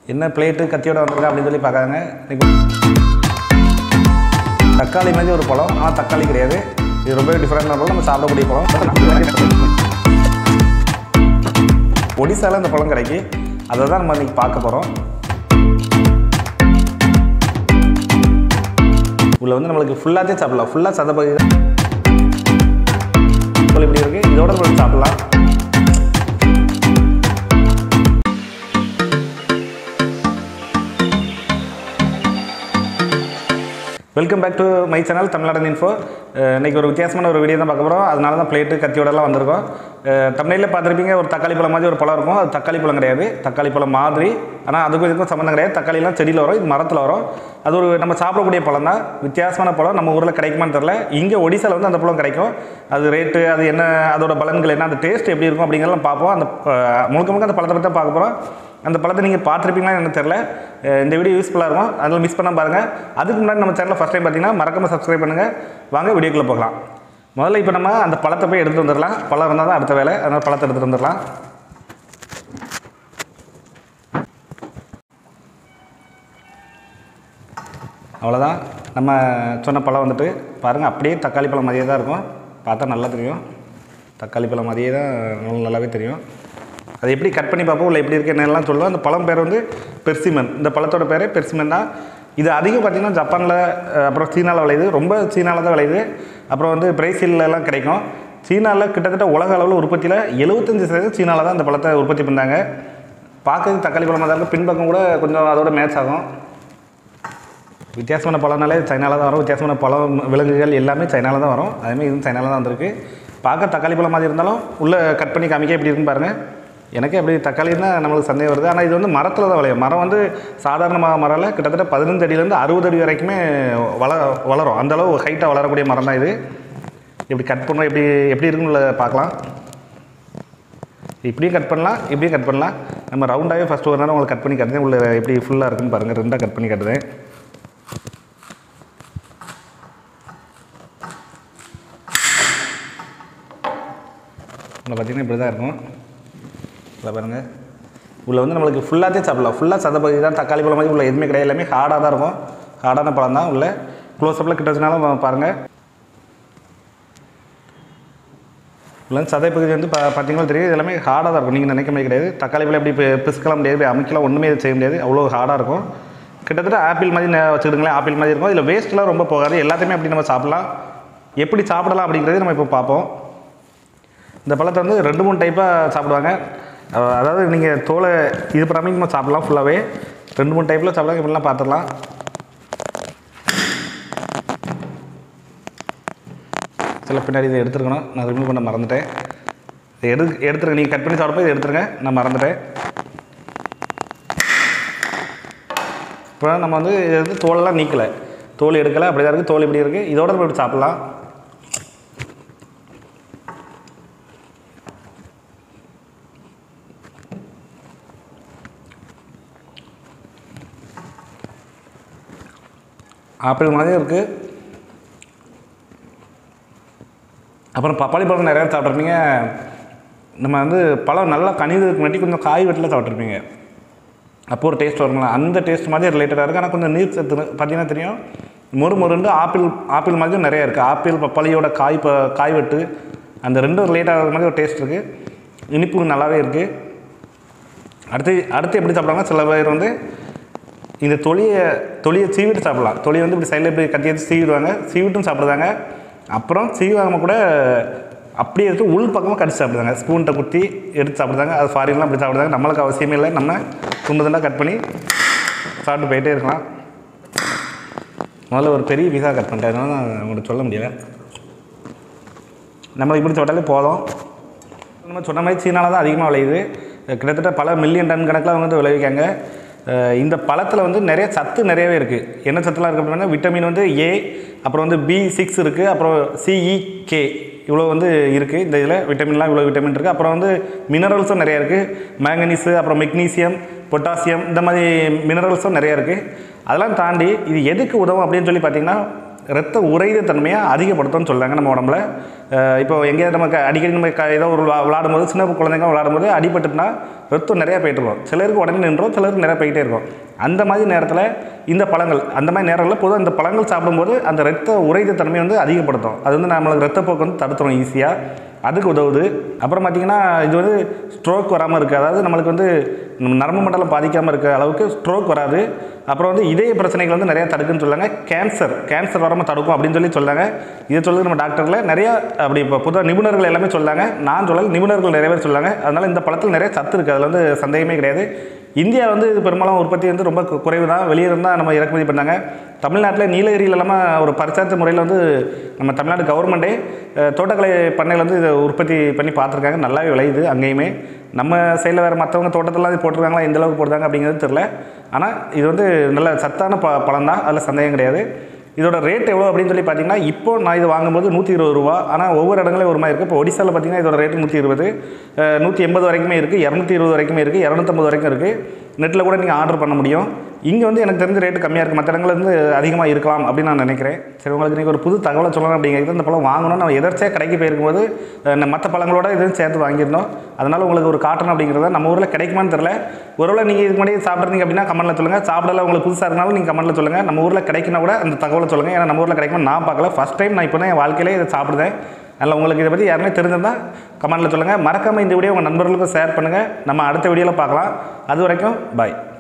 என்ன பிளேட்டு கத்தியோட வந்திருக்கா அப்படின்னு சொல்லி பார்க்காங்க இன்னைக்கு தக்காளி மாதிரி ஒரு பழம் ஆனால் தக்காளி கிடையாது இது ரொம்ப டிஃப்ரெண்டான பழம் நம்ம சாப்பிடக்கூடிய பழம் ஒடிசால இந்த பழம் கிடைக்கி அதை தான் நம்ம இன்னைக்கு பார்க்க போகிறோம் உள்ள வந்து நம்மளுக்கு ஃபுல்லாகவே சாப்பிடலாம் ஃபுல்லாக சதப்பகுதி தான் இப்படி இருக்குது இதோட நம்ம சாப்பிடலாம் welcome back to my channel Tamilnadan info இன்றைக்கி ஒரு வித்தியாசமான ஒரு வீடியோ தான் பார்க்க போகிறோம் அதனால தான் பிளேட்டு கத்தியோடலாம் வந்திருக்கோம் தமிழில் பார்த்துருப்பீங்க ஒரு தக்காளி பழம் மாதிரி ஒரு பழம் இருக்கும் அது தக்காளி பழம் கிடையாது தக்காளி பழம் மாதிரி ஆனால் அதுக்கும் இதுக்கும் சம்மந்தம் கிடையாது தக்காளிலாம் செடியில் வரும் இது மரத்தில் வரும் அது ஒரு நம்ம சாப்பிடக்கூடிய பழம் தான் வித்தியாசமான பழம் நம்ம ஊரில் கிடைக்குமான்னு தெரில இங்கே ஒடிசாவில் வந்து அந்த பழம் கிடைக்கும் அது ரேட்டு அது என்ன அதோட பலன்கள் என்ன அந்த டேஸ்ட் எப்படி இருக்கும் அப்படிங்கிறதெல்லாம் பார்ப்போம் அந்த அஹ், முழுக்க முழுக்க அந்த பழத்தை பற்றி தான் பார்க்க போகிறோம் அந்த பழத்தை நீங்கள் பார்த்துருப்பீங்களா எனக்கு தெரில அஹ் இந்த வீடியோ யூஸ்ஃபுல்லாக இருக்கும் அதில் மிஸ் பண்ண பாருங்கள் அதுக்கு முன்னாடி நம்ம சேனலில் ஃபஸ்ட் டைம் பார்த்தீங்கன்னா மறக்காம சப்ஸ்கிரைப் பண்ணுங்கள் வாங்க வீடியோக்குள்ளே போகலாம் முதல்ல இப்போ நம்ம அந்த பழத்தை போய் எடுத்துகிட்டு வந்துடலாம் பழம் இருந்தால் தான் அடுத்த வேலை அதனால் பழத்தை எடுத்துகிட்டு வந்துடலாம் அவ்வளோதான் நம்ம சொன்ன பழம் வந்துட்டு பாருங்கள் அப்படியே தக்காளி பழம் மாதிரியே தான் இருக்கும் பார்த்தா நல்லா தெரியும் தக்காளி பழம் மாதிரியே தான் நல்லா நல்லாவே தெரியும் அது எப்படி கட் பண்ணி பார்ப்போம் இல்லை எப்படி இருக்கு என்னெல்லாம் சொல்லுவோம் அந்த பழம் பேர் வந்து பெர்சிமன் இந்த பழத்தோட பேர் பெர்சிமன் தான் இது அதிகம் பார்த்திங்கன்னா ஜப்பானில் அஹ், அப்புறம் சீனாவில் விளையுது ரொம்ப சீனாவில் தான் விளையுது அப்புறம் வந்து பிரேசில்ல எல்லாம் கிடைக்கும் சீனாவில் கிட்டத்தட்ட உலக அளவில் உற்பத்தியில் எழுபத்தஞ்சு சதவீதம் சீனாவில் தான் இந்த பழத்தை உற்பத்தி பண்ணாங்க பார்க்கறதுக்கு தக்காளி பழமாக தான் இருக்கும் பின்பக்கம் கூட கொஞ்சம் அதோட மேட்ச் ஆகும் வித்தியாசமான பழம்னாலே சைனால தான் வரும் வித்தியாசமான பழம் விலங்குகள் எல்லாமே சைனால தான் வரும் அதேமாதிரி இதுவும் சைனால தான் வந்திருக்கு பார்க்க தக்காளி பழம் மாதிரி இருந்தாலும் உள்ளே கட் பண்ணி காமிக்க எப்படி இருக்குன்னு பாருங்கள் எனக்கே அப்படி தக்காளி தான் நம்மளுக்கு சந்தேகம் வருது ஆனால் இது வந்து மரத்தில் தான் விளையும் மரம் வந்து சாதாரணமாக மரம் இல்லை கிட்டத்தட்ட பதினஞ்சு அடியிலேருந்து அறுபது அடி வரைக்குமே வள வளரும் அந்தளவு ஹைட்டாக வளரக்கூடிய மரம் தான் இது இப்படி கட் பண்ணோம் எப்படி எப்படி இருக்குன்னு பார்க்கலாம் இப்படியும் கட் பண்ணலாம் இப்படியும் கட் பண்ணலாம் நம்ம ரவுண்டாகவே ஃபஸ்ட்டு ஒரு நேரம் உங்களுக்கு கட் பண்ணி கட்டுறேன் உள்ள எப்படி ஃபுல்லாக இருக்குன்னு பாருங்கள் ரெண்டாக கட் பண்ணி கட்டுறேன் உள்ள பார்த்தீங்கன்னா இப்படி தான் இருக்கும் உள்ள பாருங்கள் உள்ள வந்து நம்மளுக்கு ஃபுல்லாகவே சாப்பிடலாம் ஃபுல்லாக சதப்பகுதி தான் தக்காளி பழம் மாதிரி உள்ள எதுவுமே கிடையாது எல்லாமே ஹார்டாக தான் இருக்கும் ஹார்டான பழம் தான் உள்ள க்ளோஸ்அப்பில் கிட்ட வச்சுனாலும் பாருங்கள் உள்ள வந்து சதை பகுதி வந்து பா பார்த்தீங்கன்னா தெரியும் இது எல்லாமே ஹார்டாக தான் இருக்கும் நீங்கள் நினைக்க மாதிரி கிடையாது தக்காளி பழம் எப்படி பி- பிசுக்கலாம் முடியாது இப்படி அமைக்கலாம் ஒன்றுமே செய்ய முடியாது அவ்வளோ ஹார்டாக இருக்கும் கிட்டத்தட்ட ஆப்பிள் மாதிரி ந- வச்சுக்கிடுங்களேன் ஆப்பிள் மாதிரி இருக்கும் இதில் வேஸ்ட்லாம் ரொம்ப போகாது எல்லாத்தையுமே அப்படி நம்ம சாப்பிடலாம் எப்படி சாப்பிடலாம் அப்படிங்கிறது நம்ம இப்போ பார்ப்போம் இந்த பழத்தை வந்து ரெண்டு மூணு டைப்பாக சாப்பிடுவாங்க அஹ் அதாவது நீங்கள் தோலை இது பண்ணாமல் நம்ம சாப்பிடலாம் ஃபுல்லாகவே ரெண்டு மூணு டைப்பில் சாப்பிடுவாங்க இப்படிலாம் பார்த்துடலாம் சில பின்னாடி இதை எடுத்துருக்கணும் நான் ரிமூவ் பண்ண மறந்துட்டேன் இதை எடு எடுத்துருங்க நீங்கள் கட் பண்ணி சாப்பிடும்போது இதை எடுத்துருங்க நான் மறந்துட்டேன் இப்போ நம்ம வந்து இது வந்து தோலெல்லாம் நீக்கலை தோல் எடுக்கலை அப்படி தான் இருக்குது தோல் இப்படி இருக்குது இதோட நம்ம இப்படி சாப்பிட்லாம் ஆப்பிள் மாதிரி இருக்குது அப்புறம் பப்பாளி பழம் நிறையா சாப்பிட்ருப்பீங்க நம்ம வந்து பழம் நல்லா கனிததுக்கு முன்னாடி கொஞ்சம் காய் வெட்டில் சாப்பிட்ருப்பீங்க அப்போ ஒரு டேஸ்ட் வருங்களா அந்த டேஸ்ட் மாதிரி ரிலேட்டடாக இருக்குது ஆனால் கொஞ்சம் நீர் சத்து பார்த்தீங்கன்னா தெரியும் மொறு மொருண்டு ஆப்பிள் ஆப்பிள் மாதிரியும் நிறையா இருக்குது ஆப்பிள் பப்பாளியோட காய் ப காய் வெட்டு அந்த ரெண்டும் ரிலேட் ஆகிற மாதிரி ஒரு டேஸ்ட் இருக்குது இனிப்பு நல்லாவே இருக்குது அடுத்து அடுத்து எப்படி சாப்பிடுவாங்க சில பேர் வந்து இந்த தொலியை தொலியை சீவிட்டு சாப்பிடலாம் தொலியை வந்து இப்படி சைடில் இப்படி கத்தி எடுத்து சீவிடுவாங்க சீவிட்டும் சாப்பிடுவாங்க அப்புறம் சீவாமல் கூட அப்படியே எடுத்து உள் பக்கமாக கடிச்சு சாப்பிடுவாங்க ஸ்பூன்கிட்ட குத்தி எடுத்து சாப்பிடுவாங்க அது ஃபாரின்லாம் அப்படி சாப்பிடுவாங்க நம்மளுக்கு அவசியமே இல்லை நம்ம துண்டு துண்டாக கட் பண்ணி சாப்பிட்டு போயிட்டே இருக்கலாம் முதல்ல ஒரு பெரிய பீஸா கட் பண்ணிட்டேன் அதனால நான் உங்களுக்கு சொல்ல முடியல நம்மளுக்கு இப்படி சாப்பிட்டாலே போதும் நம்ம சொன்ன மாதிரி சீனால தான் அதிகமாக விளையுது கிட்டத்தட்ட பல மில்லியன் டன் கணக்கில் அவங்க வந்து விளைவிக்காங்க அஹ் இந்த பழத்தில் வந்து நிறைய சத்து நிறையவே இருக்குது என்ன சத்துலாம் இருக்குது அப்படின்னா விட்டமின் வந்து ஏ அப்புறம் வந்து பி சிக்ஸ் இருக்குது அப்புறம் சிஇகே இவ்வளோ வந்து இருக்குது இந்த இதில் விட்டமின்லாம் இவ்வளோ விட்டமின் இருக்குது அப்புறம் வந்து மினரல்ஸும் நிறையா இருக்குது மேங்கனீஸு அப்புறம் மெக்னீசியம் பொட்டாசியம் இந்த மாதிரி மினரல்ஸும் நிறையா இருக்குது அதெல்லாம் தாண்டி இது எதுக்கு உதவும் அப்படின்னு சொல்லி பார்த்தீங்கன்னா ரத்த உறைத தன்மையை அதிகப்படுத்தும்னு சொல்கிறாங்க நம்ம உடம்புல அஹ் இப்போ எங்கேயாவது நமக்கு அடிக்கடி நம்ம க- ஏதோ ஒரு விளா- விளாடும்போது சின்ன குழந்தைங்க விளாடும்போது அடிபட்டுட்டுனா ரத்தம் நிறையா போயிட்டு இருக்கும் சிலருக்கு உடனே நின்றோம் சிலருக்கு நிறையா போயிட்டே இருக்கும் அந்த மாதிரி நேரத்தில் இந்த பழங்கள் அந்த மாதிரி நேரங்களில் பொதுவாக இந்த பழங்கள் சாப்பிடும்போது அந்த ரத்த உறைத தன்மை வந்து அதிகப்படுத்தும் அது வந்து நம்மளுக்கு ரத்தப்போக்கு வந்து தடுத்துரும் ஈஸியாக அதுக்கு உதவுது அப்புறம் பார்த்திங்கன்னா இது வந்து ஸ்ட்ரோக் வராமல் இருக்குது அதாவது நம்மளுக்கு வந்து நம்ம நரம்பு மண்டலம் பாதிக்காமல் இருக்க அளவுக்கு ஸ்ட்ரோக் வராது அப்புறம் வந்து இதய பிரச்சனைகள் வந்து நிறையா தடுக்குன்னு சொல்லாங்க கேன்சர் கேன்சர் வராமல் தடுக்கும் அப்படின்னு சொல்லி சொல்லாங்க இதை சொல்லுது நம்ம டாக்டரில் நிறையா அப்படி இப்போ பொதுவாக நிபுணர்கள் எல்லாமே சொல்லாங்க நான் சொல்லல நிபுணர்கள் நிறைய பேர் சொல்லாங்க அதனால் இந்த பழத்தில் நிறைய சத்து இருக்குது அதில் வந்து சந்தேகமே கிடையாது இந்தியா வந்து இது பெரும்பாலும் உற்பத்தி வந்து ரொம்ப கு- குறைவு தான் வெளியே இருந்தால் நம்ம இறக்குமதி பண்ணாங்க தமிழ்நாட்டில் நீலகிரியில் இல்லாமல் ஒரு பரிசார்த்த முறையில் வந்து நம்ம தமிழ்நாடு கவர்மெண்ட்டே அஹ், தோட்டக்கலை பண்ணையில் வந்து இதை உற்பத்தி பண்ணி பார்த்துருக்காங்க நல்லாவே விளையுது அங்கேயுமே நம்ம சைடில் வேறு மற்றவங்க தோட்டத்திலாம் இது போட்டிருக்காங்களா எந்த அளவுக்கு போடுறாங்க அப்படிங்கிறது தெரில ஆனால் இது வந்து நல்ல சத்தான ப பழம் தான் அதில் சந்தேகம் கிடையாது இதோட ரேட் எவ்வளோ அப்படின்னு சொல்லி பார்த்தீங்கன்னா இப்போ நான் இது வாங்கும்போது நூற்றி இருபது ரூபா ஆனால் ஒவ்வொரு இடங்களையும் ஒரு மாதிரி இருக்குது இப்போ ஒடிசாவில் பார்த்தீங்கன்னா இதோட ரேட்டு நூற்றி இருபது நூற்றி எண்பது வரைக்குமே இருக்குது இரநூத்தி இருபது வரைக்குமே இருக்குது இரநூத்தம்பது வரைக்கும் இருக்குது நெட்டில் கூட நீங்கள் ஆர்டர் பண்ண முடியும் இங்கே வந்து எனக்கு தெரிஞ்ச ரேட்டு கம்மியாக இருக்குது மற்ற இடங்கள்ல இருந்து அதிகமாக இருக்கலாம் அப்படின்னு நான் நினைக்கிறேன் சரி உங்களுக்கு நீங்கள் ஒரு புது தகவலை சொல்லணும் அப்படிங்கிறது இந்த பழம் வாங்கணும் நம்ம எதர்ச்சியாக கடைக்கு போயிருக்கும்போது அஹ், மற்ற பழங்களோட இதுவும் சேர்த்து வாங்கியிருந்தோம் அதனால் உங்களுக்கு ஒரு காட்டணும் அப்படிங்கிறத நம்ம ஊரில் கிடைக்குமான்னு தெரில ஒருவேளை நீங்கள் இதுக்கு முன்னாடி சாப்பிட்றீங்க அப்படின்னா கமெண்ட்டில் சொல்லுங்கள் சாப்பிடல உங்களுக்கு புதுசாக இருந்தாலும் நீங்கள் கமெண்ட்டில் சொல்லுங்கள் நம்ம ஊரில் கிடைக்கினா கூட அந்த தகவலை சொல்லுங்கள் ஏன்னா நம்ம ஊரில் கிடைக்குமா நான் பார்க்கல ஃபஸ்ட் டைம் நான் இப்போ தான் என் வாழ்க்கையிலே இதை சாப்பிடுதேன் அதனால் உங்களுக்கு இதை பற்றி யாருமே தெரிஞ்சிருந்தால் கமெண்ட்டில் சொல்லுங்கள் மறக்காமல் இந்த வீடியோ உங்கள் நண்பர்களுக்கும் ஷேர் பண்ணுங்கள் நம்ம அடுத்த வீடியோவில் பார்க்கலாம் அது வரைக்கும் பாய்